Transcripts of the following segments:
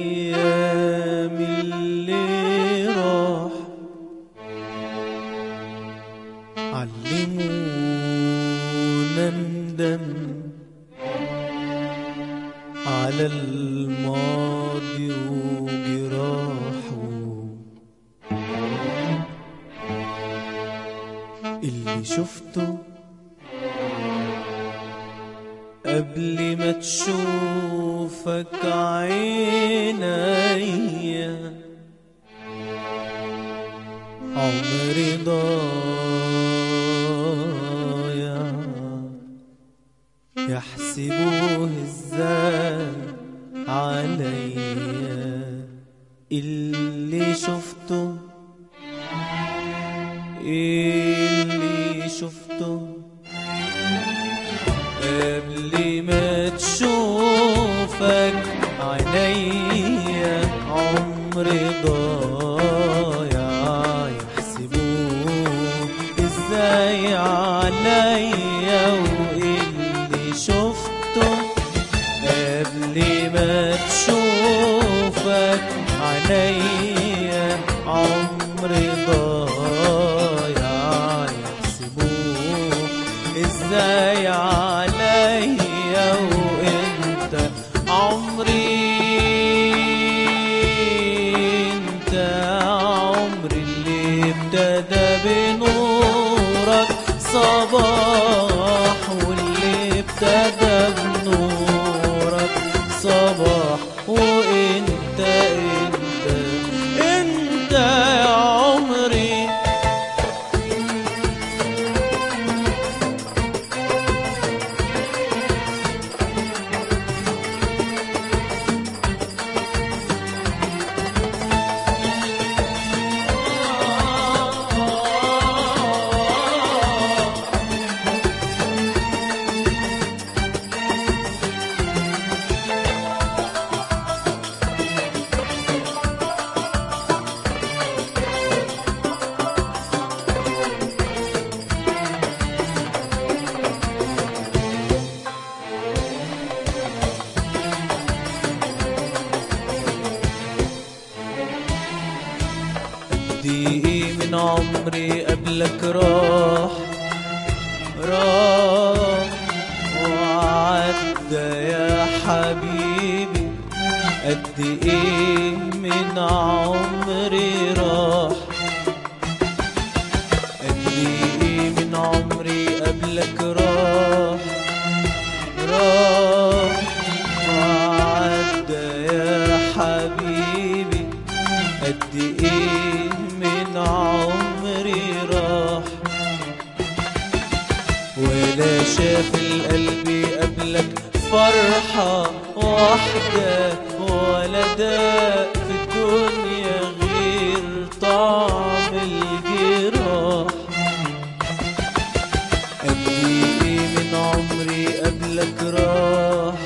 الأيام اللي راح علمونا ندم على الماضي وجراحه اللي شفته قبل ما تشوفك عينيا عمري ضايع يحسبوه ازاي عليا اللي شفته اللي شفته قبل ما تشوفك عينيا عمري ضايع يحسبوه ازاي عليا واللي شفته قبل ما تشوفك عينيا عمري ضايع يحسبوه ازاي عليا وانت عمري انت عمري اللي ابتدى بنورك صباح واللي ابتدى بنورك صباح وانت انت انت يا عمري قد ايه من عمري قبلك راح راح وعدى يا حبيبي قد ايه من عمري راح قد ايه من عمري قبلك راح راح وعدى يا حبيبي قد ايه من عمري راح ولا شاف القلب قبلك فرحة واحدة ولا داء في الدنيا غير طعم الجراح قد ايه من عمري قبلك راح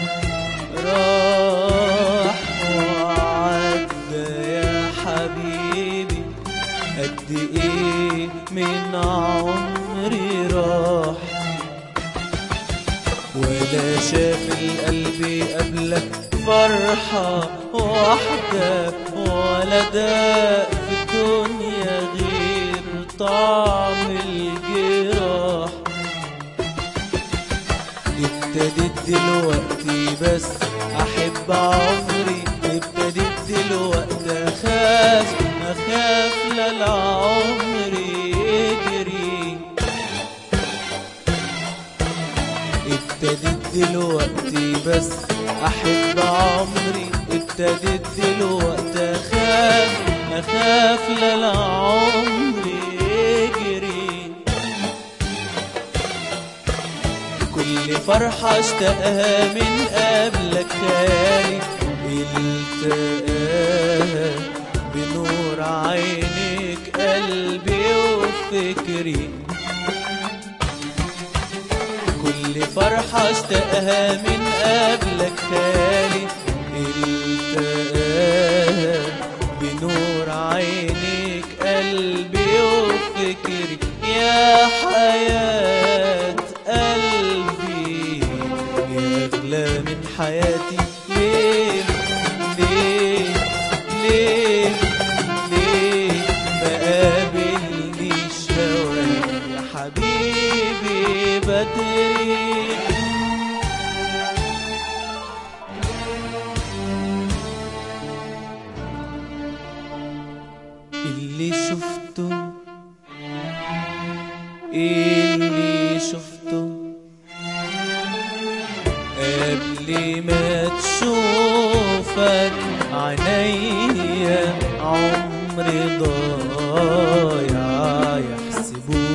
راح وعدى يا حبيبي قد ايه من عمري راح ولا شاف القلب قبلك فرحة واحدة ولا داء في الدنيا غير طعم الجراح ابتديت دلوقتي بس احب عمري ابتديت دلوقتي اخاف اخاف لا العمر يجري ابتديت دلوقتي بس احب عمري ابتديت دلوقتي اخاف اخاف لا العمر يجري كل فرحة اشتقها من قبلك خالي التقاها بنور عينك قلبي وفكري كل فرحة اشتقها من قبلك خالي التقاها بنور عينك قلبي وفكري يا حياة قلبي يا أغلى من حياتي ليه ليه اللي شفته اللي شفته قبل ما تشوفك عينيا عمري ضايع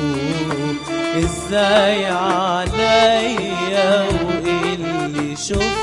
يحسبوه ازاي عليا واللي شفته